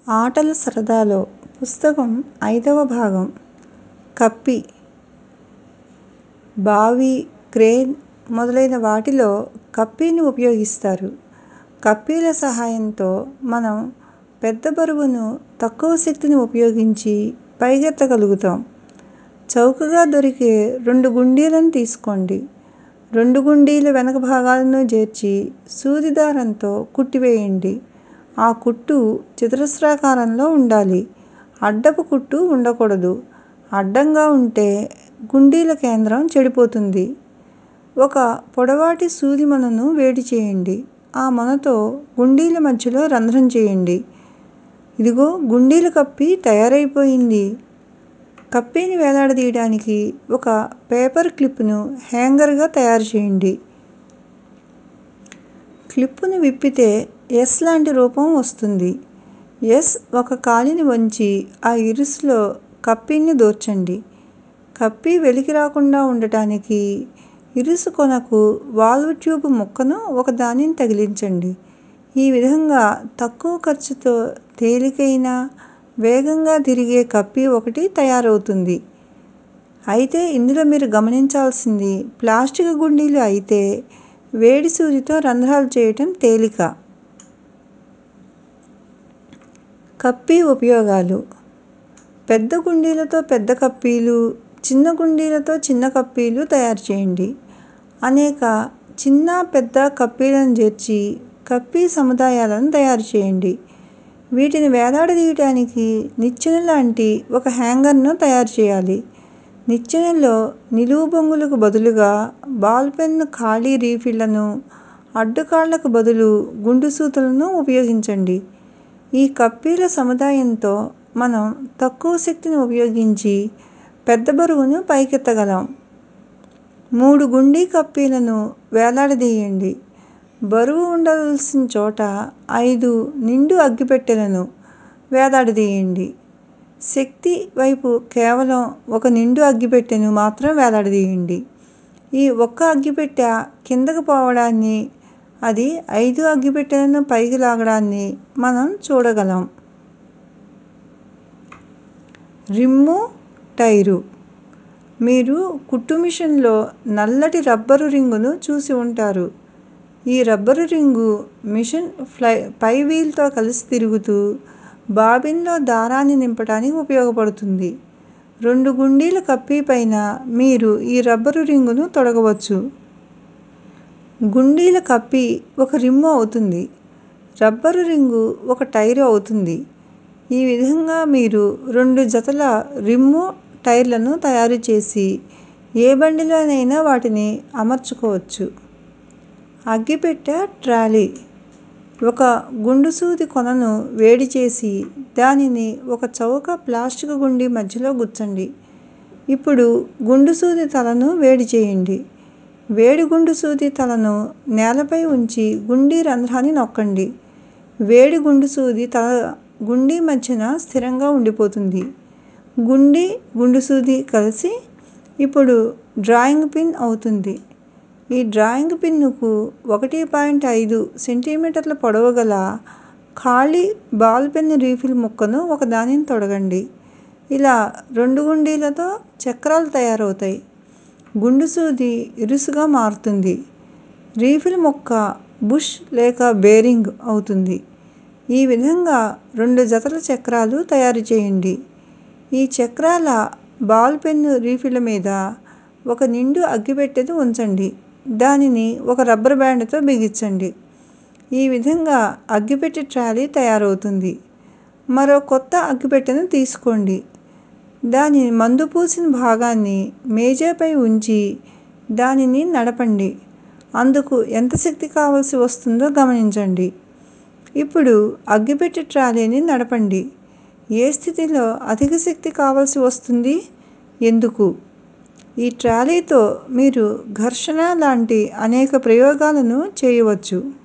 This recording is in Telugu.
ఆటల సరదాలో పుస్తకం ఐదవ భాగం కప్పి బావి క్రేన్ మొదలైన వాటిలో కప్పీని ఉపయోగిస్తారు కప్పీల సహాయంతో మనం పెద్ద బరువును తక్కువ శక్తిని ఉపయోగించి పైకెత్తగలుగుతాం చౌకగా దొరికే రెండు గుండీలను తీసుకోండి రెండు గుండీల వెనక భాగాలను చేర్చి సూది దారంతో కుట్టివేయండి ఆ కుట్టు చతురస్రాకారంలో ఉండాలి అడ్డపు కుట్టు ఉండకూడదు అడ్డంగా ఉంటే గుండీల కేంద్రం చెడిపోతుంది ఒక పొడవాటి సూది మొనను వేడి చేయండి ఆ మొనతో గుండీల మధ్యలో రంధ్రం చేయండి ఇదిగో గుండీల కప్పి తయారైపోయింది కప్పీని వేలాడదీయడానికి ఒక పేపర్ క్లిప్పును హ్యాంగర్గా తయారు చేయండి క్లిప్పును విప్పితే ఎస్ లాంటి రూపం వస్తుంది ఎస్ ఒక కాలిని వంచి ఆ ఇరుసులో కప్పీని దూర్చండి కప్పి వెలికి రాకుండా ఉండటానికి ఇరుసు కొనకు వాల్వ్ ట్యూబ్ ముక్కను ఒకదానిని తగిలించండి ఈ విధంగా తక్కువ ఖర్చుతో తేలికైన వేగంగా తిరిగే కప్పి ఒకటి తయారవుతుంది అయితే ఇందులో మీరు గమనించాల్సింది ప్లాస్టిక్ గుండీలు అయితే వేడి సూదితో రంధ్రాలు చేయటం తేలిక కప్పి ఉపయోగాలు పెద్ద గుండీలతో పెద్ద కప్పీలు చిన్న గుండీలతో చిన్న కప్పీలు తయారు చేయండి అనేక చిన్న పెద్ద కప్పీలను చేర్చి కప్పీ సముదాయాలను తయారు చేయండి వీటిని వేలాడదీయటానికి నిచ్చెన లాంటి ఒక హ్యాంగర్ను తయారు చేయాలి నిచ్చెనలో నిలువు బొంగులకు బదులుగా బాల్ పెన్ ఖాళీ రీఫిళ్లను అడ్డుకాళ్లకు బదులు గుండు సూదులను ఉపయోగించండి ఈ కప్పీల సముదాయంతో మనం తక్కువ శక్తిని ఉపయోగించి పెద్ద బరువును పైకెత్తగలం మూడు గుండీ కప్పీలను వేలాడదీయండి బరువు ఉండవలసిన చోట ఐదు నిండు అగ్గిపెట్టెలను వేలాడదీయండి శక్తి వైపు కేవలం ఒక నిండు అగ్గిపెట్టెను మాత్రం వేలాడదీయండి ఈ ఒక్క అగ్గిపెట్టె కిందకు పోవడాన్ని అది ఐదు అగ్గిపెట్టెలను పైకి లాగడాన్ని మనం చూడగలం రిమ్ము టైరు మీరు కుట్టు మిషన్లో నల్లటి రబ్బరు రింగును చూసి ఉంటారు ఈ రబ్బరు రింగు మిషన్ ఫ్లై పై వీల్తో కలిసి తిరుగుతూ బాబిన్లో దారాన్ని నింపడానికి ఉపయోగపడుతుంది రెండు గుండీల కప్పీ పైన మీరు ఈ రబ్బరు రింగును తొడగవచ్చు గుండీల కప్పి ఒక రిమ్ము అవుతుంది రబ్బరు రింగు ఒక టైరు అవుతుంది ఈ విధంగా మీరు రెండు జతల రిమ్ము టైర్లను తయారు చేసి ఏ బండిలోనైనా వాటిని అమర్చుకోవచ్చు అగ్గిపెట్టె ట్రాలీ ఒక గుండు సూది కొనను వేడి చేసి దానిని ఒక చౌక ప్లాస్టిక్ గుండీ మధ్యలో గుచ్చండి ఇప్పుడు గుండు సూది తలను వేడి చేయండి వేడి గుండు సూది తలను నేలపై ఉంచి గుండీ రంధ్రాన్ని నొక్కండి వేడి గుండు సూది తల గుండీ మధ్యన స్థిరంగా ఉండిపోతుంది గుండీ గుండు సూది కలిసి ఇప్పుడు డ్రాయింగ్ పిన్ అవుతుంది ఈ డ్రాయింగ్ పిన్నుకు ఒకటి పాయింట్ ఐదు సెంటీమీటర్ల పొడవు గల ఖాళీ బాల్ పెన్ రీఫిల్ ముక్కను ఒకదానిని తొడగండి ఇలా రెండు గుండీలతో చక్రాలు తయారవుతాయి గుండు సూది ఇరుసుగా మారుతుంది రీఫిల్ ముక్క బుష్ లేక బేరింగ్ అవుతుంది ఈ విధంగా రెండు జతల చక్రాలు తయారు చేయండి ఈ చక్రాల బాల్ పెన్ రీఫిల్ మీద ఒక నిండు అగ్గిపెట్టెను ఉంచండి దానిని ఒక రబ్బర్ బ్యాండ్తో బిగించండి ఈ విధంగా అగ్గిపెట్టె ట్రాలీ తయారవుతుంది మరో కొత్త అగ్గిపెట్టెను తీసుకోండి దాని మందు పూసిన భాగాన్ని మేజాపై ఉంచి దానిని నడపండి అందుకు ఎంత శక్తి కావలసి వస్తుందో గమనించండి ఇప్పుడు అగ్గిపెట్టె ట్రాలీని నడపండి ఏ స్థితిలో అధిక శక్తి కావలసి వస్తుంది ఎందుకు ఈ ట్రాలీతో మీరు ఘర్షణ లాంటి అనేక ప్రయోగాలను చేయవచ్చు